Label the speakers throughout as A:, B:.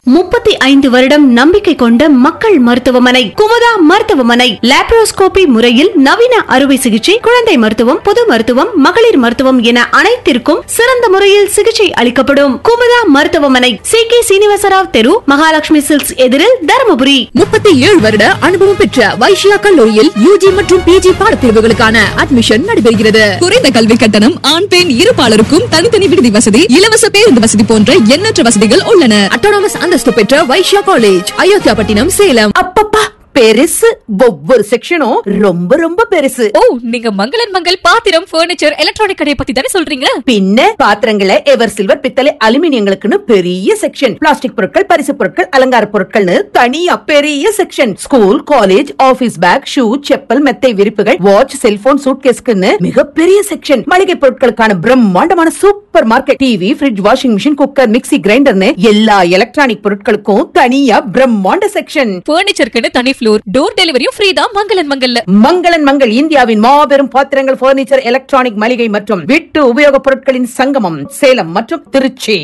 A: முப்பத்தி ஐந்து வருடம் நம்பிக்கை கொண்ட மக்கள் மருத்துவமனை குமுதா மருத்துவமனை லாப்ரோஸ்கோபி முறையில் நவீன அறுவை சிகிச்சை குழந்தை மருத்துவம் பொது மருத்துவம் மகளிர் மருத்துவம் என அனைத்திற்கும் சிறந்த முறையில் சிகிச்சை அளிக்கப்படும் குமுதா மருத்துவமனை சி கே சீனிவாசராவ் தெரு மகாலட்சுமி சில்க்ஸ் எதிரில் தருமபுரி
B: முப்பத்தி ஏழு வருட அனுபவம் பெற்ற வைஷ்யா கல்லூரியில் யூஜி மற்றும் பிஜி பாடப்பிரிவுகளுக்கான அட்மிஷன் நடைபெறுகிறது குறைந்த கல்வி கட்டணம் ஆண் பெண் இருபாலருக்கும் தனித்தனி விடுதி வசதி இலவச பேருந்து வசதி போன்ற எண்ணற்ற வசதிகள் உள்ளன அட்டானமஸ் அந்தஸ்து பெற்ற வைஷ்யா காலேஜ் அயோத்தியாபட்டினம் சேலம்
C: அப்பப்பா பெருசு ஒவ்வொரு செக்ஷனும் ரொம்ப ரொம்ப பெருசு
D: ஓ நீங்க மங்களன் மங்கள் பாத்திரம் பர்னிச்சர் எலக்ட்ரானிக் கடையை பத்தி தானே சொல்றீங்க
C: பின்ன பாத்திரங்களை எவர் சில்வர் பித்தளை அலுமினியங்களுக்குன்னு பெரிய செக்ஷன் பிளாஸ்டிக் பொருட்கள் பரிசு பொருட்கள் அலங்கார பொருட்கள்னு தனியா பெரிய section school college office bag shoe chappal மெத்தை விரிப்புகள் வாட்ச் செல்போன் சூட்கேஸ்க்குன்னு மிகப்பெரிய செக்ஷன் மளிகை பொருட்களுக்கான பிரம்மாண்டமான supermarket TV fridge washing machine cooker mixie கிரைண்டர்னு எல்லா எலக்ட்ரானிக் பொருட்களுக்கும் தனியா பிரம்மாண்ட செக்ஷன்
D: பர்னிச்சருக்குன்னு தனி ஃப்ளோர் டோர் டெலிவரியும் ஃப்ரீ தான் மங்களன் மங்கல்ல
C: மங்களன் மங்கள் இந்தியாவின் மாபெரும் பாத்திரங்கள் பர்னிச்சர் எலக்ட்ரானிக் மளிகை மற்றும் வீட்டு உபயோகப் பொருட்களின் சங்கமம் சேலம் மற்றும் திருச்சி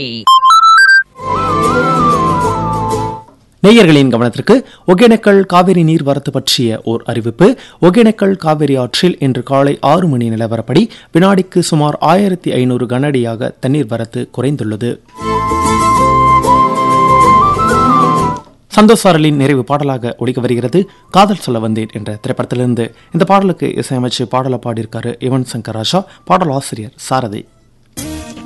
E: நேயர்களின் கவனத்திற்கு ஒகேனக்கல் காவிரி நீர்வரத்து பற்றிய ஓர் அறிவிப்பு ஒகேனக்கல் காவிரி ஆற்றில் இன்று காலை ஆறு மணி நிலவரப்படி வினாடிக்கு சுமார் ஆயிரத்தி ஐநூறு கனஅடியாக தண்ணீர் வரத்து குறைந்துள்ளது சந்தோஷ் சாரலின் நிறைவு பாடலாக ஒழிக்க வருகிறது காதல் சொல்ல வந்தேன் என்ற திரைப்படத்திலிருந்து இந்த பாடலுக்கு இசையமைச்சு பாடலை பாடியிருக்காரு யுவன் சங்கர் ராஜா பாடல் ஆசிரியர் சாரதி